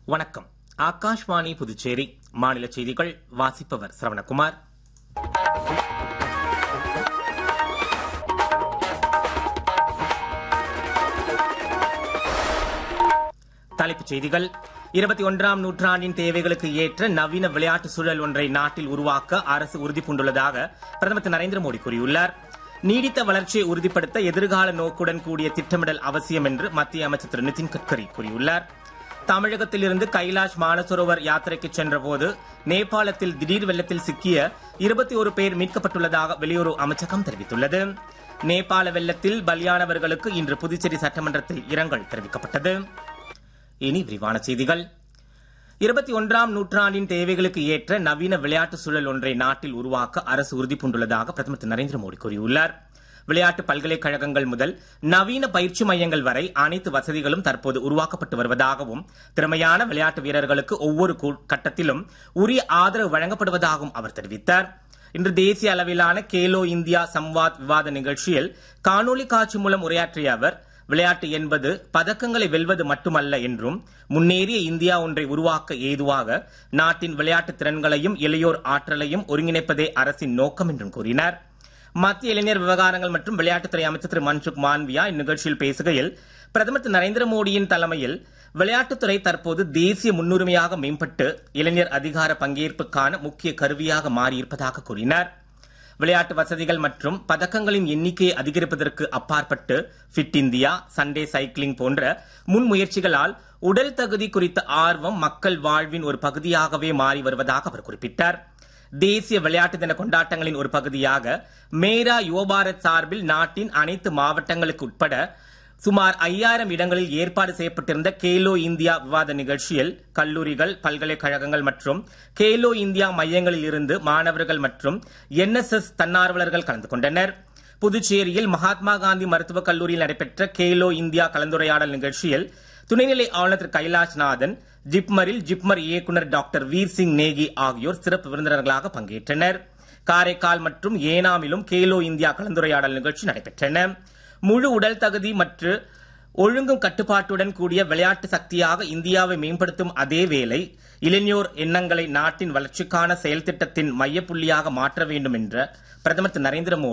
வணக்கம் ஆகாஷ்வாணி புதுச்சேரி மாநில செய்திகள் வாசிப்பவர் சரவணகுமார் தலைப்புச் செய்திகள் இருபத்தி ஒன்றாம் நூற்றாண்டின் தேவைகளுக்கு ஏற்ற நவீன விளையாட்டு சூழல் ஒன்றை நாட்டில் உருவாக்க அரசு உறுதிபூண்டுள்ளதாக பிரதமர் திரு நரேந்திர மோடி கூறியுள்ளார் நீடித்த வளர்ச்சியை உறுதிப்படுத்த எதிர்கால நோக்குடன் கூடிய திட்டமிடல் அவசியம் என்று மத்திய அமைச்சர் திரு நிதின் கட்கரி கூறியுள்ளார் தமிழகத்திலிருந்து கைலாஷ் மானசரோவர் யாத்திரைக்கு சென்றபோது நேபாளத்தில் திடீர் வெள்ளத்தில் சிக்கிய இருபத்தி ஒரு பேர் மீட்கப்பட்டுள்ளதாக வெளியுறவு அமைச்சகம் தெரிவித்துள்ளது நேபாள வெள்ளத்தில் பலியானவர்களுக்கு இன்று புதுச்சேரி சட்டமன்றத்தில் இரங்கல் தெரிவிக்கப்பட்டது இனி விரிவான செய்திகள் இருபத்தி ஒன்றாம் நூற்றாண்டின் தேவைகளுக்கு ஏற்ற நவீன விளையாட்டு சூழல் ஒன்றை நாட்டில் உருவாக்க அரசு உறுதிபூண்டுள்ளதாக பிரதமர் திரு நரேந்திர மோடி கூறியுள்ளார் விளையாட்டு பல்கலைக்கழகங்கள் முதல் நவீன பயிற்சி மையங்கள் வரை அனைத்து வசதிகளும் தற்போது உருவாக்கப்பட்டு வருவதாகவும் திறமையான விளையாட்டு வீரர்களுக்கு ஒவ்வொரு கட்டத்திலும் உரிய ஆதரவு வழங்கப்படுவதாகவும் அவர் தெரிவித்தார் இன்று தேசிய அளவிலான கேலோ இந்தியா சம்வாத் விவாத நிகழ்ச்சியில் காணொலி காட்சி மூலம் உரையாற்றிய அவர் விளையாட்டு என்பது பதக்கங்களை வெல்வது மட்டுமல்ல என்றும் முன்னேறிய இந்தியா ஒன்றை உருவாக்க ஏதுவாக நாட்டின் விளையாட்டு திறன்களையும் இளையோர் ஆற்றலையும் ஒருங்கிணைப்பதே அரசின் நோக்கம் என்றும் கூறினார் மத்திய இளைஞர் விவகாரங்கள் மற்றும் விளையாட்டுத்துறை அமைச்சர் திரு மன்சுக் மாண்வியா இந்நிகழ்ச்சியில் பேசுகையில் பிரதமர் திரு நரேந்திர மோடியின் தலைமையில் விளையாட்டுத்துறை தற்போது தேசிய முன்னுரிமையாக மேம்பட்டு இளைஞர் அதிகார பங்கேற்புக்கான முக்கிய கருவியாக மாறியிருப்பதாக கூறினார் விளையாட்டு வசதிகள் மற்றும் பதக்கங்களின் எண்ணிக்கையை அதிகரிப்பதற்கு அப்பாற்பட்டு ஃபிட் இந்தியா சண்டே சைக்கிளிங் போன்ற முன்முயற்சிகளால் உடல் தகுதி குறித்த ஆர்வம் மக்கள் வாழ்வின் ஒரு பகுதியாகவே மாறி வருவதாக அவர் குறிப்பிட்டார் தேசிய விளையாட்டு தின கொண்டாட்டங்களின் ஒரு பகுதியாக மேரா யுவபாரத் சார்பில் நாட்டின் அனைத்து மாவட்டங்களுக்கு உட்பட சுமார் ஐயாயிரம் இடங்களில் ஏற்பாடு செய்யப்பட்டிருந்த கேலோ இந்தியா விவாத நிகழ்ச்சியில் கல்லூரிகள் பல்கலைக்கழகங்கள் மற்றும் கேலோ இந்தியா மையங்களில் இருந்து மாணவர்கள் மற்றும் என்எஸ்எஸ் தன்னார்வலர்கள் கலந்து கொண்டனர் புதுச்சேரியில் மகாத்மா காந்தி மருத்துவக் கல்லூரியில் நடைபெற்ற கேலோ இந்தியா கலந்துரையாடல் நிகழ்ச்சியில் துணைநிலை ஆளுநர் திரு கைலாஷ்நாதன் ஜிப்மரில் ஜிப்மர் இயக்குநர் டாக்டர் வீர் சிங் நேகி ஆகியோர் சிறப்பு விருந்தினர்களாக பங்கேற்றனர் காரைக்கால் மற்றும் ஏனாமிலும் கேலோ இந்தியா கலந்துரையாடல் நிகழ்ச்சி நடைபெற்றன முழு உடல் தகுதி மற்றும் ஒழுங்கும் கட்டுப்பாட்டுடன் கூடிய விளையாட்டு சக்தியாக இந்தியாவை மேம்படுத்தும் அதே வேளை இளைஞர் எண்ணங்களை நாட்டின் வளர்ச்சிக்கான செயல் திட்டத்தின் மையப்புள்ளியாக மாற்ற வேண்டும் என்ற பிரதமர் திரு நரேந்திர மோடி